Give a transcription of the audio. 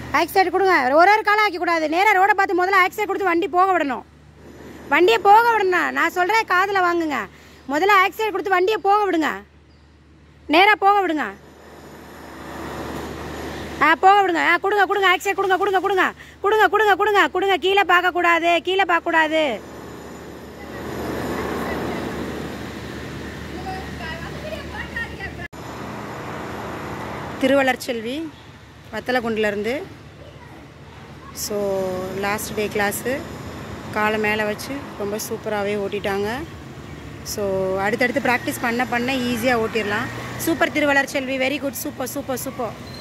accident கொடுங்க ஒரு ஒரு காலம் ஆக்கக்கூடாது நேராக ரோடை பார்த்து முதல்ல ஆக்சிடென்ட் கொடுத்து வண்டி போக விடணும் வண்டியை போக விடணும் நான் சொல்கிறேன் காதில் வாங்குங்க முதல்ல ஆக்சிடென்ட் கொடுத்து வண்டியை போக விடுங்க நேராக போக விடுங்க ஆ போக விடுங்க ஆ கொடுங்க கொடுங்க ஆக்சிடென்ட் கொடுங்க கொடுங்க கொடுங்க கொடுங்க கொடுங்க கொடுங்க கொடுங்க கீழே பார்க்கக்கூடாது கீழே பார்க்கக்கூடாது திருவள்ளர் செல்வி வத்தலகுண்டிலேருந்து ஸோ லாஸ்ட் டே கிளாஸு காலை மேலே வச்சு ரொம்ப சூப்பராகவே ஓட்டிட்டாங்க ஸோ அடுத்தடுத்து ப்ராக்டிஸ் பண்ண பண்ண ஈஸியாக ஓட்டிடலாம் super Thiruvallar Selvi very good super super super